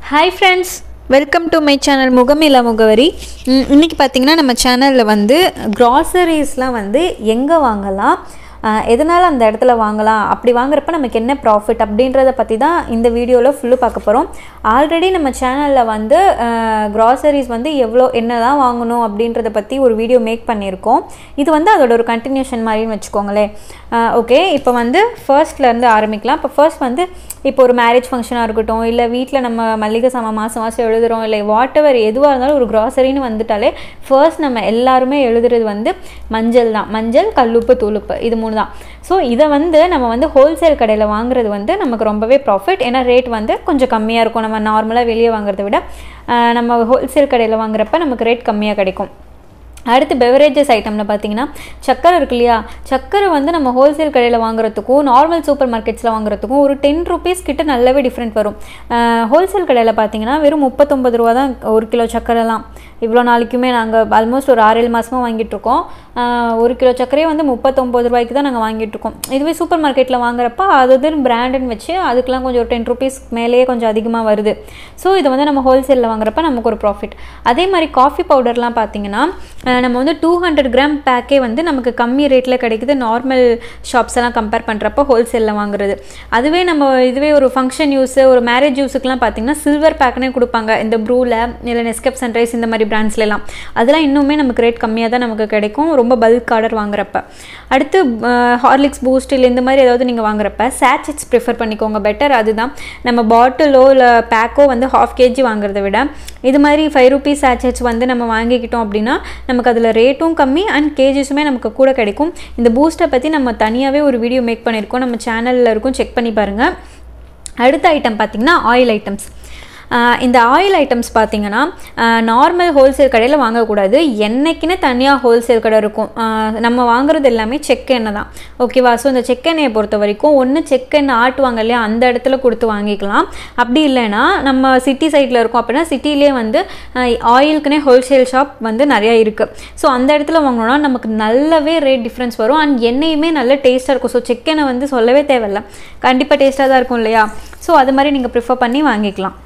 hi friends welcome to my channel முகமிலா முகவரி ம், இன்னைக்கு பார்த்தீங்கன்னா நம்ம சேனலில் வந்து க்ராசரிஸ்லாம் வந்து எங்கே வாங்கலாம் அஹ், எதனால் அந்த இடத்துல வாங்கலாம் அப்படி வாங்குறப்ப நமக்கு என்ன ப்ராஃபிட் அப்படின்றத பற்றி தான் இந்த வீடியோவில் ஃபுல்லு பார்க்க போகிறோம் ஆல்ரெடி நம்ம சேனலில் வந்து க்ராசரிஸ் வந்து எவ்வளோ என்ன தான் வாங்கணும் அப்படின்றத பற்றி ஒரு வீடியோ மேக் பண்ணியிருக்கோம் இது வந்து அதோட ஒரு கண்டினியூஷன் மாதிரின்னு வச்சுக்கோங்களேன் ஓகே இப்போ வந்து ஃபர்ஸ்ட்லேருந்து ஆரம்பிக்கலாம் இப்போ ஃபர்ஸ்ட் வந்து இப்போ ஒரு மேரேஜ் ஃபங்க்ஷனாக இருக்கட்டும் இல்லை வீட்டில் நம்ம மல்லிகை சாமான் மாதம் மாதம் எழுதுகிறோம் இல்லை வாட் எவர் எதுவாக இருந்தாலும் ஒரு க்ராசரின்னு வந்துட்டாலே ஃபர்ஸ்ட் நம்ம எல்லாருமே எழுதுறது வந்து மஞ்சள் தான் மஞ்சள் கல்லுப்பு தூளுப்பு இது மூணு தான் ஸோ இதை வந்து நம்ம வந்து ஹோல்சேல் கடையில் வாங்குறது வந்து நமக்கு ரொம்பவே ப்ராஃபிட் ஏன்னா ரேட் வந்து கொஞ்சம் கம்மியாக இருக்கும் நம்ம நார்மலாக வெளியே வாங்குறதை விட ஆஹ் நம்ம ஹோல்சேல் கடையில் வாங்குறப்ப நமக்கு ரேட் கம்மியாக கிடைக்கும் அடுத்து பெவரேஜஸ் ஐட்டமில் பார்த்தீங்கன்னா சக்கரை இருக்கு இல்லையா சக்கரை வந்து நம்ம ஹோல்சேல் கடையில் வாங்குறதுக்கும் நார்மல் சூப்பர் மார்க்கெட்ஸில் வாங்குறதுக்கும் ஒரு டென் ருபீஸ் கிட்ட நல்லாவே டிஃப்ரெண்ட் வரும் ஹோல்சேல் கடையில் பார்த்தீங்கன்னா வெறும் முப்பத்தொம்பது ரூபா தான் ஒரு கிலோ சக்கரைலாம் இவ்வளோ நாளைக்குமே நாங்கள் ஆல்மோஸ்ட் ஒரு ஆறு ஏழு மாதமாக வாங்கிட்டுருக்கோம் ஒரு கிலோ சர்க்கரையே வந்து முப்பத்தொம்பது ரூபாய்க்கு தான் நாங்கள் வாங்கிட்டுருக்கோம் இதுவே சூப்பர் மார்க்கெட்டில் வாங்குறப்ப அது இது பிராண்டுன்னு வச்சு அதுக்கெலாம் கொஞ்சம் ஒரு டென் ருபீஸ் மேலேயே கொஞ்சம் அதிகமாக வருது ஸோ இது வந்து நம்ம ஹோல்சேலில் வாங்குறப்ப நமக்கு ஒரு ப்ராஃபிட் அதே மாதிரி காஃபி பவுடர்லாம் பார்த்தீங்கன்னா அஹ் நம்ம வந்து டூ ஹண்ட்ரட் கிராம் பேக்கே வந்து நமக்கு கம்மி ரேட்டில் கிடைக்குது நார்மல் ஷாப்ஸ் எல்லாம் கம்பேர் பண்ணுறப்ப ஹோல்சேலில் வாங்குறது அதுவே நம்ம இதுவே ஒரு ஃபங்க்ஷன் யூஸு ஒரு மேரேஜ் யூஸுக்குலாம் பார்த்தீங்கன்னா சில்வர் பேக்னே கொடுப்பாங்க இந்த ப்ரூவில் இல்லை நெஸ்கப் சன்ரைஸ் இந்த மாதிரி பிராண்ட்ஸ்லாம் அதெல்லாம் இன்னுமே நமக்கு ரேட் கம்மியாக தான் நமக்கு கிடைக்கும் ரொம்ப பல்க் ஆர்டர் வாங்குறப்ப அடுத்து ஹார்லிக்ஸ் பூஸ்ட் இல்லை இந்த மாதிரி ஏதாவது நீங்கள் வாங்குறப்ப சேச்செட்ஸ் ப்ரிஃபர் பண்ணிக்கோங்க பெட்டர் அதுதான் நம்ம பாட்டிலோ இல்லை பேக்கோ வந்து ஹாஃப் கேஜி வாங்குறத விட இது மாதிரி ஃபைவ் ருபீஸ் சேச்செட்ஸ் வந்து நம்ம வாங்கிக்கிட்டோம் அப்படின்னா நமக்கு அதில் ரேட்டும் கம்மி அண்ட் கேஜிஸுமே நமக்கு கூட கிடைக்கும் இந்த பூஸ்ட்டை பற்றி நம்ம தனியாகவே ஒரு வீடியோ மேக் பண்ணியிருக்கோம் நம்ம சேனலில் இருக்கும் செக் பண்ணி பாருங்கள் அடுத்த ஐட்டம் பார்த்திங்கன்னா ஆயில் ஐட்டம்ஸ் ஆஹ் இந்த ஆயில் ஐட்டம்ஸ் பார்த்தீங்கன்னா நார்மல் ஹோல்சேல் கடையில் வாங்கக்கூடாது எண்ணெய்க்குன்னு தனியாக ஹோல்சேல் கடை இருக்கும் ஆஹ் நம்ம வாங்குறது எல்லாமே செக் எண்ணெய் தான் ஓகேவா ஸோ இந்த செக் எண்ணெயை பொறுத்த வரைக்கும் ஒன்று செக் எண்ணெய் ஆட்டுவாங்க இல்லையா அந்த இடத்துல கொடுத்து வாங்கிக்கலாம் அப்படி இல்லைன்னா நம்ம சிட்டி சைடில் இருக்கோம் அப்படின்னா சிட்டிலே வந்து ஆயிலுக்குனே ஹோல்சேல் ஷாப் வந்து நிறையா இருக்குது ஸோ அந்த இடத்துல வாங்கினோன்னா நமக்கு நல்லாவே ரேட் டிஃப்ரென்ஸ் வரும் அண்ட் எண்ணெயுமே நல்ல டேஸ்ட்டாக இருக்கும் ஸோ செக் எண்ணெய் வந்து சொல்லவே தேவையில்ல கண்டிப்பாக டேஸ்ட்டாக தான் இருக்கும் இல்லையா ஸோ அது மாதிரி நீங்கள் ப்ரிஃபர் பண்ணி வாங்கிக்கலாம்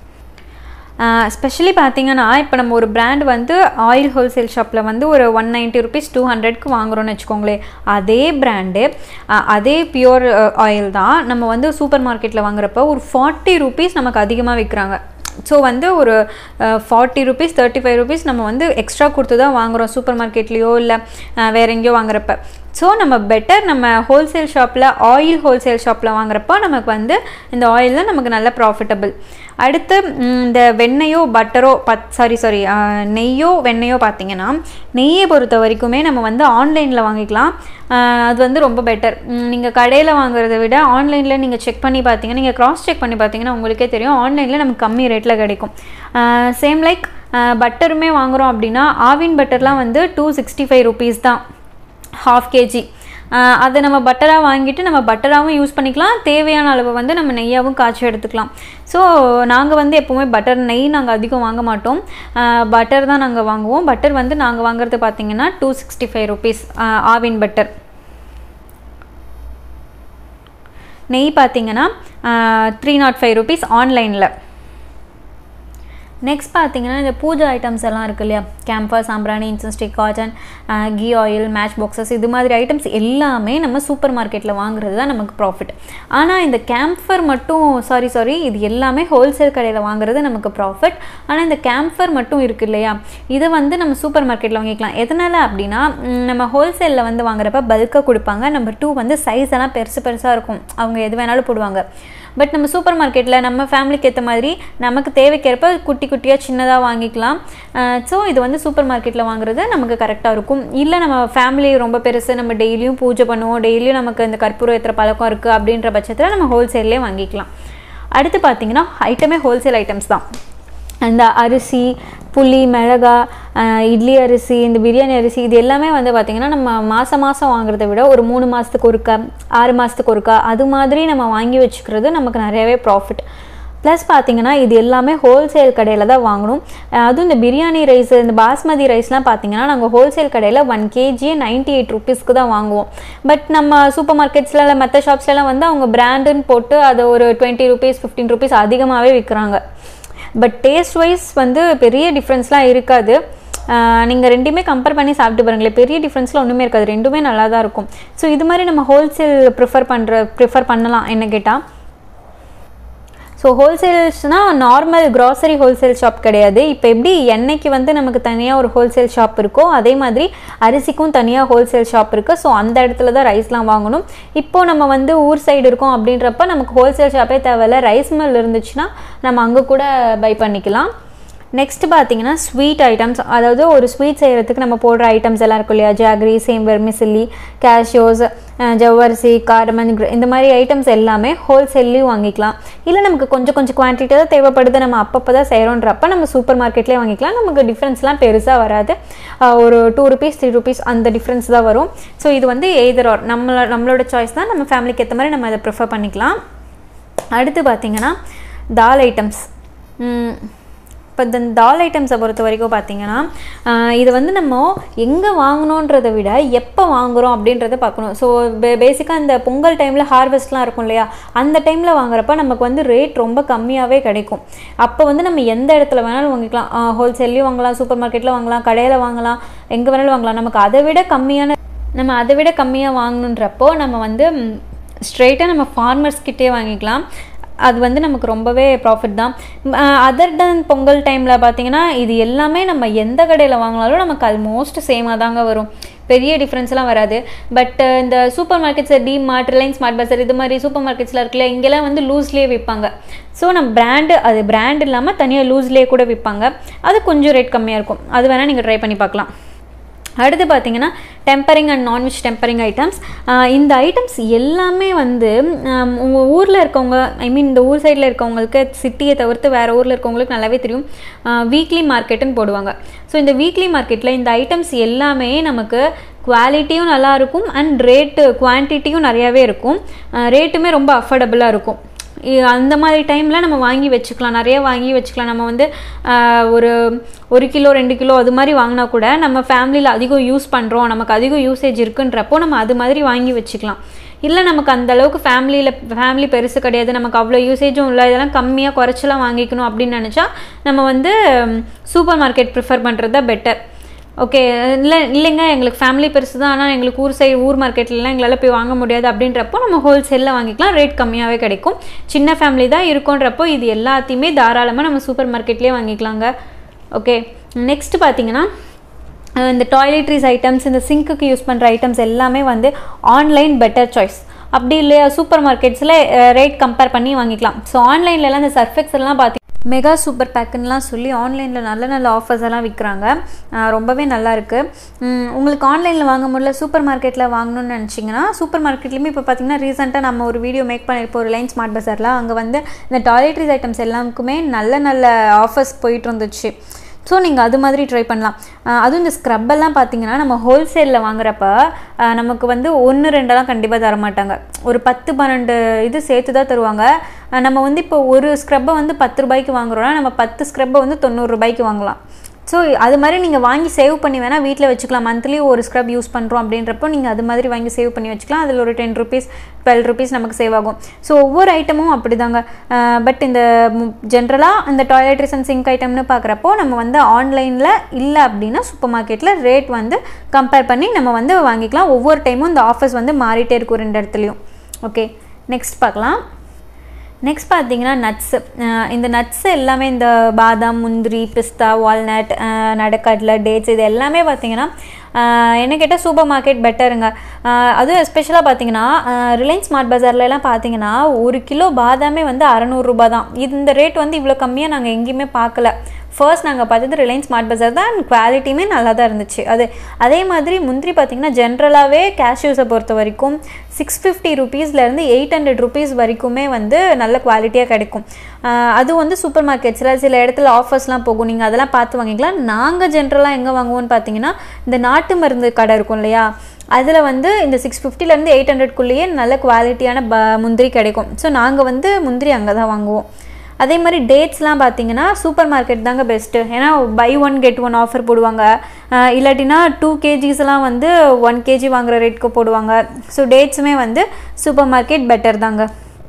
ஸ்பெஷலி பார்த்தீங்கன்னா இப்போ நம்ம ஒரு பிராண்ட் வந்து ஆயில் ஹோல்சேல் ஷாப்பில் வந்து ஒரு ஒன் நைன்ட்டி ருபீஸ் டூ ஹண்ட்ரட்க்கு வாங்குறோம்னு வச்சுக்கோங்களேன் அதே பிராண்டு அதே பியூர் ஆயில் தான் நம்ம வந்து சூப்பர் மார்க்கெட்டில் வாங்குறப்ப ஒரு ஃபார்ட்டி ருபீஸ் நமக்கு அதிகமாக விற்கிறாங்க ஸோ வந்து ஒரு forty rupees thirty five rupees நம்ம வந்து எக்ஸ்ட்ரா கொடுத்து தான் வாங்குகிறோம் சூப்பர் மார்க்கெட்லேயோ இல்லை வேற எங்கேயோ வாங்குறப்ப ஸோ நம்ம பெட்டர் நம்ம ஹோல்சேல் ஷாப்பில் ஆயில் ஹோல்சேல் ஷாப்பில் வாங்குறப்போ நமக்கு வந்து இந்த ஆயிலில் நமக்கு நல்ல ப்ராஃபிட்டபிள் அடுத்து ம், இந்த வெண்ணெயோ பட்டரோ பத் சாரி சாரி நெய்யோ வெண்ணெயோ பார்த்தீங்கன்னா நெய்யை பொறுத்த வரைக்குமே நம்ம வந்து ஆன்லைனில் வாங்கிக்கலாம் ஆஹ் அது வந்து ரொம்ப பெட்டர் நீங்கள் கடையில் வாங்குறதை விட ஆன்லைனில் நீங்கள் செக் பண்ணி பார்த்தீங்கன்னா நீங்கள் க்ராஸ் செக் பண்ணி பார்த்தீங்கன்னா உங்களுக்கே தெரியும் ஆன்லைனில் நமக்கு கம்மி ரேட்டில் கிடைக்கும் சேம் லைக் பட்டருமே வாங்குகிறோம் அப்படின்னா ஆவின் பட்டர்லாம் வந்து டூ சிக்ஸ்டி ஃபைவ் ருபீஸ் தான் ஹாஃப் கேஜி அதை நம்ம பட்டராக வாங்கிட்டு நம்ம பட்டராகவும் யூஸ் பண்ணிக்கலாம் தேவையான அளவு வந்து நம்ம நெய்யாகவும் காய்ச்சி எடுத்துக்கலாம் ஸோ நாங்கள் வந்து எப்போவுமே பட்டர் நெய் நாங்கள் அதிகம் வாங்க மாட்டோம் பட்டர் தான் நாங்கள் வாங்குவோம் பட்டர் வந்து நாங்கள் வாங்குறது பார்த்தீங்கன்னா two sixty five rupees Aavin butter நெய் பார்த்தீங்கன்னா த்ரீ நாட் ஃபைவ் ருபீஸ் ஆன்லைனில் நெக்ஸ்ட் பார்த்தீங்கன்னா இந்த பூஜை ஐட்டம்ஸ் எல்லாம் இருக்கு இல்லையா கேம்பர் சாம்பிராணி incense stick cotton ghee oil match boxes இது மாதிரி ஐட்டம்ஸ் எல்லாமே நம்ம சூப்பர் மார்க்கெட்டில் வாங்குறது தான் நமக்கு ப்ராஃபிட் ஆனால் இந்த கேம்ஃபர் மட்டும் சாரி சாரி இது எல்லாமே ஹோல்சேல் கடையில் வாங்குறது நமக்கு ப்ராஃபிட் ஆனால் இந்த கேம்ஃபர் மட்டும் இருக்கு இல்லையா இதை வந்து நம்ம சூப்பர் மார்க்கெட்டில் வாங்கிக்கலாம் எதனால் அப்படின்னா ம், நம்ம ஹோல்சேலில் வந்து வாங்குறப்ப பல்காக கொடுப்பாங்க நம்பர் டூ வந்து சைஸ் எல்லாம் பெருசு பெருசாக இருக்கும் அவங்க எது வேணாலும் போடுவாங்க பட் நம்ம சூப்பர் மார்க்கெட்டில் நம்ம ஃபேமிலிக்கு ஏற்ற மாதிரி நமக்கு தேவைக்கேற்ப குட்டி குட்டியாக சின்னதாக வாங்கிக்கலாம் ஸோ இது வந்து சூப்பர் மார்க்கெட்டில் வாங்குறது நமக்கு கரெக்டாக இருக்கும் இல்லை நம்ம ஃபேமிலி ரொம்ப பெருசு நம்ம டெய்லியும் பூஜை பண்ணுவோம் டெய்லியும் நமக்கு இந்த கற்பூரம் ஏற்றுற பழக்கம் இருக்குது அப்படின்ற பட்சத்தில் நம்ம ஹோல்சேல்லே வாங்கிக்கலாம் அடுத்து பார்த்தீங்கன்னா ஐட்டமே ஹோல்சேல் ஐட்டம்ஸ் தான் அந்த அரிசி புளி மிளகா அஹ் இட்லி அரிசி இந்த பிரியாணி அரிசி இது எல்லாமே வந்து பார்த்திங்கன்னா நம்ம மாதம் மாதம் வாங்குறதை விட ஒரு மூணு மாதத்துக்கு ஒருக்கா ஆறு மாதத்துக்கு ஒருக்கா அது மாதிரி நம்ம வாங்கி வச்சுக்கிறது நமக்கு நிறையவே ப்ராஃபிட் ப்ளஸ் பார்த்தீங்கன்னா இது எல்லாமே ஹோல்சேல் கடையில் தான் வாங்கணும் அஹ் அதுவும் இந்த பிரியாணி ரைஸ் இந்த பாஸ்மதி ரைஸ்லாம் பார்த்தீங்கன்னா நாங்கள் ஹோல்சேல் கடையில் ஒன் கேஜியே நைன்ட்டி எயிட் ருபீஸ்க்கு தான் வாங்குவோம் பட் நம்ம சூப்பர் மார்க்கெட்ஸில் இல்லை மற்ற ஷாப்ஸ்லாம் வந்து அவங்க பிராண்டுன்னு போட்டு அதை ஒரு டுவெண்ட்டி ருபீஸ் ஃபிஃப்டீன் ருபீஸ் அதிகமாகவே விற்கிறாங்க பட் டேஸ்ட் வைஸ் வந்து பெரிய டிஃப்ரென்ஸ்லாம் இருக்காது நீங்கள் ரெண்டுமே கம்பேர் பண்ணி சாப்பிட்டு பாருங்களேன் பெரிய டிஃப்ரென்ஸ்லாம் ஒன்றுமே இருக்காது ரெண்டுமே நல்லா தான் இருக்கும் ஸோ இது மாதிரி நம்ம ஹோல்சேல் ப்ரிஃபர் பண்ணுற ப்ரிஃபர் பண்ணலாம் என்ன கேட்டால் ஸோ ஹோல்சேல்ஸ்னால் நார்மல் க்ராசரி ஹோல்சேல் ஷாப் கிடையாது இப்போ எப்படி எண்ணெய்க்கு வந்து நமக்கு தனியாக ஒரு ஹோல்சேல் ஷாப் இருக்கோ அதே மாதிரி அரிசிக்கும் தனியாக ஹோல்சேல் ஷாப் இருக்குது ஸோ அந்த இடத்துல தான் ரைஸ்லாம் வாங்கணும் இப்போது நம்ம வந்து ஊர் சைடு இருக்கோம் அப்படின்றப்ப நமக்கு ஹோல்சேல் ஷாப்பே தேவையில்ல ரைஸ் மில் இருந்துச்சுன்னா நம்ம அங்கே கூட பை பண்ணிக்கலாம் நெக்ஸ்ட் பார்த்தீங்கன்னா ஸ்வீட் ஐட்டம்ஸ் அதாவது ஒரு ஸ்வீட் செய்கிறதுக்கு நம்ம போடுற ஐட்டம்ஸ் எல்லாம் இருக்கும் இல்லையா ஜாகரி சேம்பர் மிசிலி கேஷ்யோஸ் ஜவ்வரிசி காரமன் இந்த மாதிரி ஐட்டம்ஸ் எல்லாமே ஹோல்சேல்லையும் வாங்கிக்கலாம் இல்லை நமக்கு கொஞ்சம் கொஞ்சம் குவான்டிட்டி தான் தேவைப்படுது நம்ம அப்பப்போ தான் செய்கிறோன்றப்ப நம்ம சூப்பர் மார்க்கெட்லேயே வாங்கிக்கலாம் நமக்கு டிஃப்ரென்ஸ்லாம் பெருசாக வராது ஒரு டூ ருபீஸ் த்ரீ ருபீஸ் அந்த டிஃப்ரென்ஸ் தான் வரும் ஸோ இது வந்து எய்தர் ஆர் நம்மள நம்மளோட சாய்ஸ் தான் நம்ம ஃபேமிலிக்கு ஏற்ற மாதிரி நம்ம அதை ப்ரிஃபர் பண்ணிக்கலாம் அடுத்து பார்த்திங்கன்னா தால் ஐட்டம்ஸ் இப்போ இந்த தால் ஐட்டம்ஸை பொறுத்த வரைக்கும் பார்த்தீங்கன்னா இது வந்து நம்ம எங்கே வாங்கணுன்றதை விட எப்போ வாங்குகிறோம் அப்படின்றத பார்க்கணும் ஸோ பே பேசிக்காக இந்த பொங்கல் டைமில் ஹார்வெஸ்ட்லாம் இருக்கும் இல்லையா அந்த டைமில் வாங்குறப்ப நமக்கு வந்து ரேட் ரொம்ப கம்மியாகவே கிடைக்கும் அப்போ வந்து நம்ம எந்த இடத்துல வேணாலும் வாங்கிக்கலாம் ஹோல்சேல்லையும் வாங்கலாம் சூப்பர் மார்க்கெட்டில் வாங்கலாம் கடையில் வாங்கலாம் எங்கே வேணாலும் வாங்கலாம் நமக்கு அதை விட கம்மியான நம்ம அதை விட கம்மியாக வாங்கணுன்றப்போ நம்ம வந்து ஸ்ட்ரெயிட்டாக நம்ம ஃபார்மர்ஸ்கிட்டே வாங்கிக்கலாம் அது வந்து நமக்கு ரொம்பவே ப்ராஃபிட் தான் அதர் தென் பொங்கல் டைமில் பார்த்தீங்கன்னா இது எல்லாமே நம்ம எந்த கடையில் வாங்கினாலும் நமக்கு ஆல்மோஸ்ட் சேமாக தாங்க வரும் பெரிய டிஃப்ரென்ஸ்லாம் வராது பட் இந்த supermarkets D Mart Reliance Smart Bazaar இது மாதிரி சூப்பர் மார்க்கெட்ஸில் இருக்குல்ல இங்கெல்லாம் வந்து லூஸ்லேயே விற்பாங்க ஸோ நம்ம பிராண்டு அது பிராண்ட் இல்லாமல் தனியாக லூஸ்லேயே கூட விற்பாங்க அது கொஞ்சம் ரேட் கம்மியாக இருக்கும் அது வேணால் நீங்கள் ட்ரை பண்ணி பார்க்கலாம் அடுத்து பார்த்தீங்கன்னா tempering and non veg tempering items இந்த ஐட்டம்ஸ் எல்லாமே வந்து உங்கள் ஊரில் இருக்கவங்க ஐ மீன் இந்த ஊர் சைடில் இருக்கவங்களுக்கு சிட்டியை தவிர்த்து வேறு ஊரில் இருக்கவங்களுக்கு நல்லாவே தெரியும் வீக்லி மார்க்கெட்டுன்னு போடுவாங்க ஸோ இந்த வீக்லி மார்க்கெட்டில் இந்த ஐட்டம்ஸ் எல்லாமே நமக்கு குவாலிட்டியும் நல்லாயிருக்கும் அண்ட் ரேட்டு குவான்டிட்டியும் நிறையாவே இருக்கும் ரேட்டுமே ரொம்ப அஃபோர்டபுளாக இருக்கும் அந்த மாதிரி டைமில் நம்ம வாங்கி வச்சுக்கலாம் நிறைய வாங்கி வச்சுக்கலாம் நம்ம வந்து ஒரு ஒரு கிலோ ரெண்டு கிலோ அது மாதிரி வாங்கினா கூட நம்ம ஃபேமிலியில் அதிகம் யூஸ் பண்ணுறோம் நமக்கு அதிகம் யூசேஜ் இருக்குன்றப்போ நம்ம அது மாதிரி வாங்கி வச்சுக்கலாம் இல்லை நமக்கு அந்த அளவுக்கு ஃபேமிலியில் ஃபேமிலி பெருசு கிடையாது நமக்கு அவ்வளோ யூசேஜும் இல்லை இதெல்லாம் கம்மியாக குறைச்சலாம் வாங்கிக்கணும் அப்படின்னு நினச்சா நம்ம வந்து சூப்பர் மார்க்கெட் ப்ரிஃபர் பண்ணுறது தான் பெட்டர் ஓகே இல்லை இல்லைங்க எங்களுக்கு ஃபேமிலி பெருசு தான் ஆனால் எங்களுக்கு ஊர் சைடு ஊர் மார்க்கெட்லலாம் எங்களால் போய் வாங்க முடியாது அப்படின்றப்போ நம்ம ஹோல்சேலில் வாங்கிக்கலாம் ரேட் கம்மியாகவே கிடைக்கும் சின்ன ஃபேமிலி தான் இருக்கோன்றப்போ இது எல்லாத்தையுமே தாராளமாக நம்ம சூப்பர் மார்க்கெட்லேயே வாங்கிக்கலாங்க ஓகே நெக்ஸ்ட் பார்த்தீங்கன்னா இந்த டாய்லெட்ரிஸ் ஐட்டம்ஸ் இந்த சிங்க்குக்கு யூஸ் பண்ணுற ஐட்டம்ஸ் எல்லாமே வந்து ஆன்லைன் பெட்டர் சாய்ஸ் அப்படி இல்லையா சூப்பர் மார்க்கெட்ஸில் ரேட் கம்பேர் பண்ணி வாங்கிக்கலாம் ஸோ ஆன்லைன்லலாம் இந்த சர்ஃபெக்ஸ் எல்லாம் பார்த்தி மெகா சூப்பர் பேக்குன்னெலாம் சொல்லி ஆன்லைனில் நல்ல நல்ல ஆஃபர்ஸ் எல்லாம் விற்கிறாங்க ரொம்பவே நல்லா இருக்குது உங்களுக்கு ஆன்லைனில் வாங்க முடியல சூப்பர் மார்க்கெட்டில் வாங்கணும்னு நினச்சிங்கன்னா சூப்பர் மார்க்கெட்லேயுமே இப்போ பார்த்தீங்கன்னா ரீசெண்டாக நம்ம ஒரு வீடியோ மேக் பண்ணியிருப்போம் ரிலையன்ஸ் ஸ்மார்ட் பஸாரில் அங்கே வந்து இந்த டாய்லெட்ரிஸ் ஐட்டம்ஸ் எல்லாருக்குமே நல்ல நல்ல ஆஃபர்ஸ் போயிட்டு இருந்துச்சு ஸோ நீங்கள் அது மாதிரி ட்ரை பண்ணலாம் அதுவும் இந்த ஸ்க்ரப்பெல்லாம் பார்த்தீங்கன்னா நம்ம ஹோல்சேலில் வாங்குறப்ப நமக்கு வந்து ஒன்று ரெண்டெல்லாம் கண்டிப்பாக தர மாட்டாங்க ஒரு பத்து பன்னெண்டு இது சேர்த்து தான் தருவாங்க நம்ம வந்து இப்போ ஒரு ஸ்க்ரப்பை வந்து பத்து ரூபாய்க்கு வாங்குறோன்னா நம்ம பத்து ஸ்க்ரப்பை வந்து தொண்ணூறு ரூபாய்க்கு வாங்கலாம் ஸோ அது மாதிரி நீங்கள் வாங்கி சேவ் பண்ணி வேணால் வீட்டில் வச்சுக்கலாம் மந்த்லி ஒரு ஸ்க்ரப் யூஸ் பண்ணுறோம் அப்படின்றப்போ நீங்கள் அது மாதிரி வாங்கி சேவ் பண்ணி வச்சுக்கலாம் அதில் ஒரு டென் ருபீஸ் டுவெல் ருபீஸ் நமக்கு சேவ் ஆகும் ஸோ ஒவ்வொரு ஐட்டமும் அப்படி தாங்க பட் இந்த ஜென்ரலாக இந்த டாய்லெட்ரிஸ் அண்ட் சிங்க் ஐட்டம்னு பார்க்குறப்போ நம்ம வந்து ஆன்லைனில் இல்லை அப்படின்னா சூப்பர் மார்க்கெட்டில் ரேட் வந்து கம்பேர் பண்ணி நம்ம வந்து வாங்கிக்கலாம் ஒவ்வொரு டைமும் இந்த ஆஃபர்ஸ் வந்து மாறிட்டே இருக்கும் ரெண்டு இடத்துலையும் ஓகே நெக்ஸ்ட் பார்க்கலாம் நெக்ஸ்ட் பார்த்தீங்கன்னா நட்ஸு இந்த நட்ஸ் எல்லாமே இந்த பாதாம் முந்திரி பிஸ்தா வால்நட் நடக்கடலை டேட்ஸ் இது எல்லாமே பார்த்தீங்கன்னா என்ன கேட்டால் சூப்பர் மார்க்கெட் பெட்டருங்க அதுவும் எஸ்பெஷலாக பார்த்தீங்கன்னா ரிலையன்ஸ் ஸ்மார்ட் பஜார்லலாம் பார்த்தீங்கன்னா ஒரு கிலோ பாதாமே வந்து அறநூறுரூபா தான் இந்த ரேட் வந்து இவ்வளோ கம்மியாக நாங்கள் எங்கேயுமே பார்க்கல ஃபர்ஸ்ட் நாங்கள் பார்த்தது ரிலையன்ஸ் ஸ்மார்ட் பஜார் தான் அண்ட் குவாலிட்டியுமே நல்லா தான் இருந்துச்சு அது அதே மாதிரி முந்திரி பார்த்திங்கன்னா ஜென்ரலாகவே கேஷ்யூஸை பொறுத்த வரைக்கும் சிக்ஸ் ஃபிஃப்டி ருபீஸ்லேருந்து எயிட் ஹண்ட்ரட் ருபீஸ் வரைக்குமே வந்து நல்ல குவாலிட்டியாக கிடைக்கும் அது வந்து சூப்பர் மார்க்கெட்ஸில் சில இடத்துல ஆஃபர்ஸ்லாம் போகும் நீங்கள் அதெல்லாம் பார்த்து வாங்கிக்கலாம் நாங்கள் ஜென்ரலாக எங்கே வாங்குவோம்னு பார்த்தீங்கன்னா இந்த நாட்டு மருந்து கடை இருக்கும் இல்லையா அதில் வந்து இந்த சிக்ஸ் ஃபிஃப்டிலேருந்து எயிட் ஹண்ட்ரட்குள்ளேயே நல்ல குவாலிட்டியான ப முந்திரி கிடைக்கும் ஸோ நாங்கள் வந்து முந்திரி அங்கே தான் வாங்குவோம் அதே மாதிரி டேட்ஸ்லாம் பார்த்தீங்கன்னா சூப்பர் மார்க்கெட் தாங்க பெஸ்ட்டு ஏன்னா buy one get one offer போடுவாங்க இல்லாட்டினா டூ கேஜிஸ்லாம் வந்து ஒன் கேஜி வாங்குகிற ரேட்க்கு போடுவாங்க ஸோ டேட்ஸுமே வந்து சூப்பர் மார்க்கெட் பெட்டர் தாங்க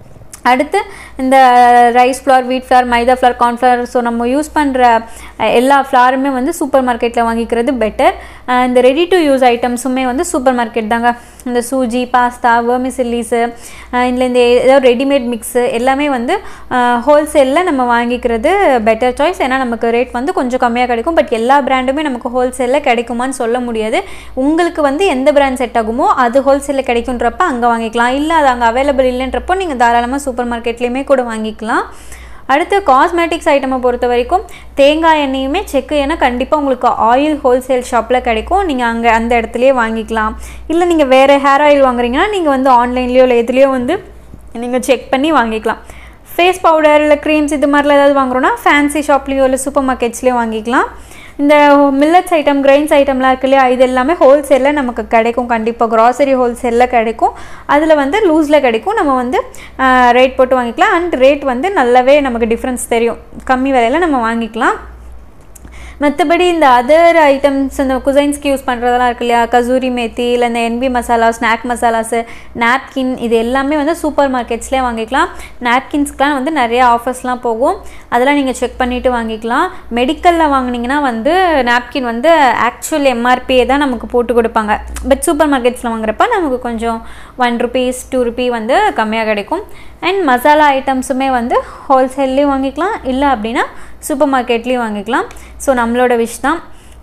அடுத்து இந்த rice flour wheat flour maida flour cornflour so நம்ம யூஸ் பண்ணுற எல்லா ஃப்ளாருமே வந்து சூப்பர் மார்க்கெட்டில் வாங்கிக்கிறது பெட்டர் இந்த ரெடி டு யூஸ் ஐட்டம்ஸுமே வந்து சூப்பர் மார்க்கெட் தாங்க இந்த சூஜி பாஸ்தா வேர்மிசில்லிஸு இல்லை இந்த ஏதோ ரெடிமேட் மிக்ஸு எல்லாமே வந்து ஹோல்சேலில் நம்ம வாங்கிக்கிறது பெட்டர் சாய்ஸ் ஏன்னா நமக்கு ரேட் வந்து கொஞ்சம் கம்மியாக கிடைக்கும் பட் எல்லா பிராண்டுமே நமக்கு ஹோல்சேலில் கிடைக்குமான்னு சொல்ல முடியாது உங்களுக்கு வந்து எந்த பிராண்ட் செட் ஆகுமோ அது ஹோல்சேலில் கிடைக்குன்றப்ப அங்கே வாங்கிக்கலாம் இல்லை அது அங்கே அவைலபிள் இல்லைன்றப்போ நீங்கள் தாராளமாக சூப்பர் மார்க்கெட்லேயுமே கூட வாங்கிக்கலாம் அடுத்து காஸ்மெட்டிக்ஸ் ஐட்டமை பொறுத்த வரைக்கும் தேங்காய் எண்ணெயுமே செக்கு எண்ணெய் கண்டிப்பாக உங்களுக்கு ஆயில் ஹோல்சேல் ஷாப்பில் கிடைக்கும் நீங்கள் அங்கே அந்த இடத்துலையே வாங்கிக்கலாம் இல்லை நீங்கள் வேறு ஹேர் ஆயில் வாங்குறீங்கன்னா நீங்கள் வந்து ஆன்லைன்லேயோ இல்லை எதுலேயோ வந்து நீங்கள் செக் பண்ணி வாங்கிக்கலாம் ஃபேஸ் பவுடர் இல்லை க்ரீம்ஸ் இது மாதிரிலாம் ஏதாவது வாங்குறோன்னா ஃபேன்சி ஷாப்லேயோ இல்லை சூப்பர் மார்க்கெட்ஸ்லேயோ வாங்கிக்கலாம் இந்த மில்லட்ஸ் ஐட்டம் கிரெயின்ஸ் ஐட்டம்லாம் இருக்கு இல்லையா இது எல்லாமே ஹோல்சேலில் நமக்கு கிடைக்கும் கண்டிப்பாக க்ராசரி ஹோல்சேலில் கிடைக்கும் அதில் வந்து லூஸில் கிடைக்கும் நம்ம வந்து ரேட் போட்டு வாங்கிக்கலாம் அண்ட் ரேட் வந்து நல்லாவே நமக்கு டிஃப்ரென்ஸ் தெரியும் கம்மி விலையில் நம்ம வாங்கிக்கலாம் மற்றபடி இந்த அதர் ஐட்டம்ஸ் இந்த குசைன்ஸ்க்கு யூஸ் பண்ணுறதெல்லாம் இருக்கு இல்லையா கசூரி மேத்தி இல்லை இந்த என்பி மசாலா ஸ்நாக் மசாலாஸு நாப்கின் இது எல்லாமே வந்து சூப்பர் மார்க்கெட்ஸ்லேயே வாங்கிக்கலாம் நாப்கின்ஸ்க்குலாம் வந்து நிறைய ஆஃபர்ஸ்லாம் போகும் அதெல்லாம் நீங்கள் செக் பண்ணிவிட்டு வாங்கிக்கலாம் மெடிக்கலில் வாங்கினீங்கன்னா வந்து நாப்கின் வந்து ஆக்சுவல் எம்ஆர்பியே தான் நமக்கு போட்டு கொடுப்பாங்க பட் சூப்பர் மார்க்கெட்ஸில் வாங்குறப்ப நமக்கு கொஞ்சம் ஒன் ருபீஸ் டூ ருபி வந்து கம்மியாக கிடைக்கும் அண்ட் மசாலா ஐட்டம்ஸுமே வந்து ஹோல்சேல்லையும் வாங்கிக்கலாம் இல்லை அப்படின்னா சூப்பர் மார்க்கெட்லேயும் வாங்கிக்கலாம் ஸோ நம்மளோட விஷ் தான்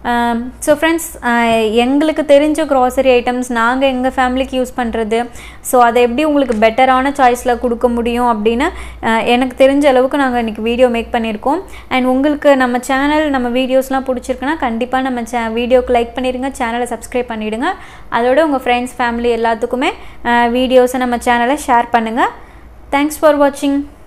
ஸோ ஃப்ரெண்ட்ஸ் எங்களுக்கு தெரிஞ்ச க்ராசரி ஐட்டம்ஸ் நாங்கள் எங்கள் ஃபேமிலிக்கு யூஸ் பண்ணுறது ஸோ அதை எப்படி உங்களுக்கு பெட்டரான சாய்ஸில் கொடுக்க முடியும் அப்படின்னு எனக்கு தெரிஞ்ச அளவுக்கு நாங்கள் இன்றைக்கி வீடியோ மேக் பண்ணியிருக்கோம் அண்ட் உங்களுக்கு நம்ம சேனல் நம்ம வீடியோஸ்லாம் பிடிச்சிருக்குன்னா கண்டிப்பாக நம்ம சே வீடியோக்கு லைக் பண்ணிடுங்க சேனலை சப்ஸ்கிரைப் பண்ணிவிடுங்க அதோட உங்கள் ஃப்ரெண்ட்ஸ் ஃபேமிலி எல்லாத்துக்குமே வீடியோஸை நம்ம சேனலை ஷேர் பண்ணுங்கள் தேங்க்ஸ் ஃபார் வாட்சிங்